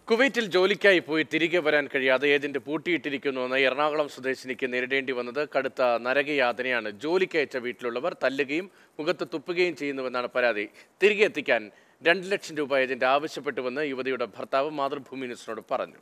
കുവൈറ്റിൽ ജോലിക്കായി പോയി തിരികെ വരാൻ കഴിയാതെ ഏജന്റ് പൂട്ടിയിട്ടിരിക്കുന്നുവെന്ന് എറണാകുളം സ്വദേശിനിക്ക് നേരിടേണ്ടി വന്നത് കടുത്ത നരകയാതനയാണ് ജോലിക്കയച്ച വീട്ടിലുള്ളവർ തല്ലുകയും മുഖത്ത് തുപ്പുകയും ചെയ്യുന്നുവെന്നാണ് പരാതി തിരികെ എത്തിക്കാൻ രണ്ട് ലക്ഷം രൂപ ഏജന്റ് ആവശ്യപ്പെട്ടുവെന്ന് യുവതിയുടെ ഭർത്താവ് മാതൃഭൂമി ന്യൂസിനോട് പറഞ്ഞു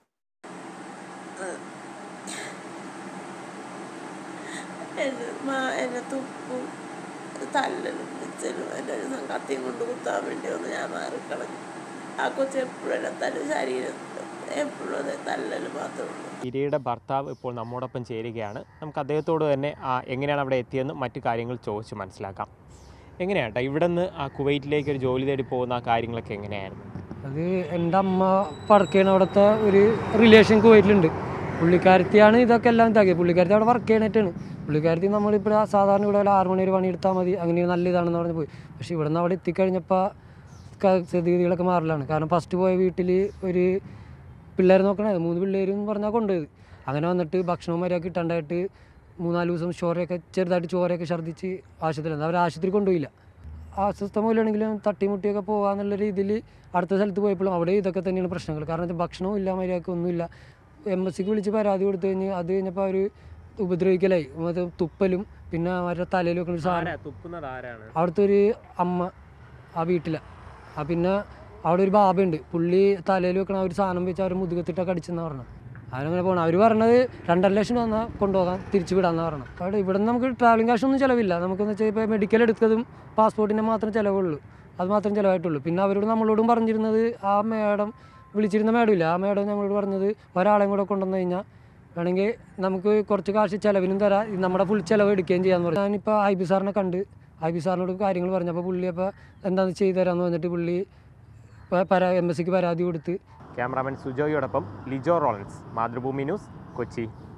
എന്നെ മാ എന്നെ തുപ്പും തല്ലലും പിച്ചലും എൻ്റെ ഒരു കത്തിയും കൊണ്ട് കുത്താൻ വേണ്ടി വന്ന് ഞാൻ മാറിക്കളഞ്ഞു ആ കൊച്ചു എപ്പോഴും എന്നെ തല്ലും ശരീരം എപ്പോഴും അതെ തല്ലല് മാത്രമേ ഉള്ളൂ ഇരയുടെ ഭർത്താവ് ഇപ്പോൾ നമ്മോടൊപ്പം ചേരുകയാണ് നമുക്ക് അദ്ദേഹത്തോട് തന്നെ ആ, എങ്ങനെയാണ് അവിടെ എത്തിയെന്ന് മറ്റു കാര്യങ്ങൾ ചോദിച്ച് മനസ്സിലാക്കാം എങ്ങനെയാട്ടോ ഇവിടെ നിന്ന് ആ കുവൈറ്റിലേക്ക് ഒരു ജോലി തേടി പോകുന്ന ആ കാര്യങ്ങളൊക്കെ എങ്ങനെയായിരുന്നു അത് എൻ്റെ അമ്മ വർക്ക് ചെയ്യണ അവിടുത്തെ ഒരു റിലേഷൻ കുവൈറ്റിലുണ്ട് പുള്ളിക്കാരത്തിയാണ് ഇതൊക്കെ എല്ലാം ഇതാക്കിയത് പുള്ളിക്കാരത്തി അവിടെ വർക്ക് ചെയ്യണേറ്റാണ് പുള്ളിക്കാരത്തി നമ്മളിപ്പോൾ സാധാരണ ഇവിടെ ഒരു ആറ് മണി ഒരു പണി എടുത്താൽ മതി അങ്ങനെ നല്ല ഇതാണെന്ന് പറഞ്ഞ് പോയി പക്ഷേ ഇവിടെ നിന്ന് അവിടെ എത്തിക്കഴിഞ്ഞപ്പോൾ ക- സ്ഥിതിഗതികളൊക്കെ മാറലാണ് കാരണം ഫസ്റ്റ് പോയ വീട്ടിൽ ഒരു പിള്ളേർ നോക്കണേ മൂന്ന് പിള്ളേരും എന്ന് പറഞ്ഞാൽ കൊണ്ടുപോയത് അങ്ങനെ വന്നിട്ട് ഭക്ഷണവും മര്യാദ കിട്ടാണ്ടായിട്ട് മൂന്നാല് ദിവസം ചോരയൊക്കെ ചെറുതായിട്ട് ചോരയൊക്കെ ഛർദ്ദിച്ച് ആശുപത്രിയിൽ അവർ ആശുപത്രി കൊണ്ടുപോയില്ല അസ്വസ്ഥ മൂലമാണെങ്കിലും തട്ടിമുട്ടിയൊക്കെ പോകാന്നുള്ള രീതിയിൽ അടുത്ത സ്ഥലത്ത് പോയപ്പോഴും അവിടെ ഇതൊക്കെ തന്നെയാണ് പ്രശ്നങ്ങൾ കാരണം ഇത് ഭക്ഷണവും ഇല്ല മര്യാദക്ക് ഒന്നുമില്ല എം എസ് സിക്ക് വിളിച്ച് പരാതി കൊടുത്തു കഴിഞ്ഞ് അത് കഴിഞ്ഞപ്പോൾ അവർ ഉപദ്രവിക്കലായി മറ്റേ തുപ്പലും പിന്നെ അവരുടെ തലയിൽ വെക്കുന്ന ഒരു സാധനം തുപ്പുന്നത് ആരാണ് അവിടുത്തെ ഒരു അമ്മ ആ വീട്ടിലെ ആ പിന്നെ അവിടെ ഒരു ബാബയുണ്ട് പുള്ളി തലയിൽ വെക്കണ ആ ഒരു സാധനം വെച്ച് അവർ മുതുകത്തിട്ടൊക്കെ അടിച്ചെന്ന് പറഞ്ഞു അവരങ്ങനെ പോകണം അവർ പറഞ്ഞത് രണ്ടര ലക്ഷം വന്നാൽ കൊണ്ടുപോകാൻ തിരിച്ചു വിടാമെന്ന് പറഞ്ഞു അവിടെ ഇവിടെ നിന്ന് നമുക്ക് ട്രാവലിംഗ് കാശൊന്നും ചിലവില്ല നമുക്കെന്ന് വെച്ചാൽ ഇപ്പോൾ മെഡിക്കൽ എടുത്തതും പാസ്പോർട്ടിൻ്റെ മാത്രം ചിലവുള്ളൂ അത് മാത്രം ചിലവായിട്ടുള്ളൂ പിന്നെ അവരോട് നമ്മളോടും പറഞ്ഞിരുന്നത് ആ മേഡം വിളിച്ചിരുന്ന മേഡം ഇല്ല ആ മേഡം ഞങ്ങളോട് പറഞ്ഞത് ഒരാളെയും കൂടെ കൊണ്ടുവന്നു കഴിഞ്ഞാൽ വേണമെങ്കിൽ നമുക്ക് കുറച്ച് കാശ് ചിലവിനും തരാം ഇത് നമ്മുടെ ഫുൾ ചിലവ് എടുക്കുകയും ചെയ്യാന്ന് പറഞ്ഞു ഞാനിപ്പോൾ ഐ ബി സാറിനെ കണ്ട് ഐ ബി സാറിനോട് കാര്യങ്ങൾ പറഞ്ഞപ്പോൾ പുള്ളി അപ്പോൾ എന്താണെന്ന് ചെയ്തു തരാമെന്ന് പറഞ്ഞിട്ട് പുള്ളി പ- പരാ എം എസ് സിക്ക് പരാതി കൊടുത്ത് ക്യാമറാമാൻ സുജോയോടൊപ്പം ലിജോ റോളൻസ് മാതൃഭൂമി ന്യൂസ് കൊച്ചി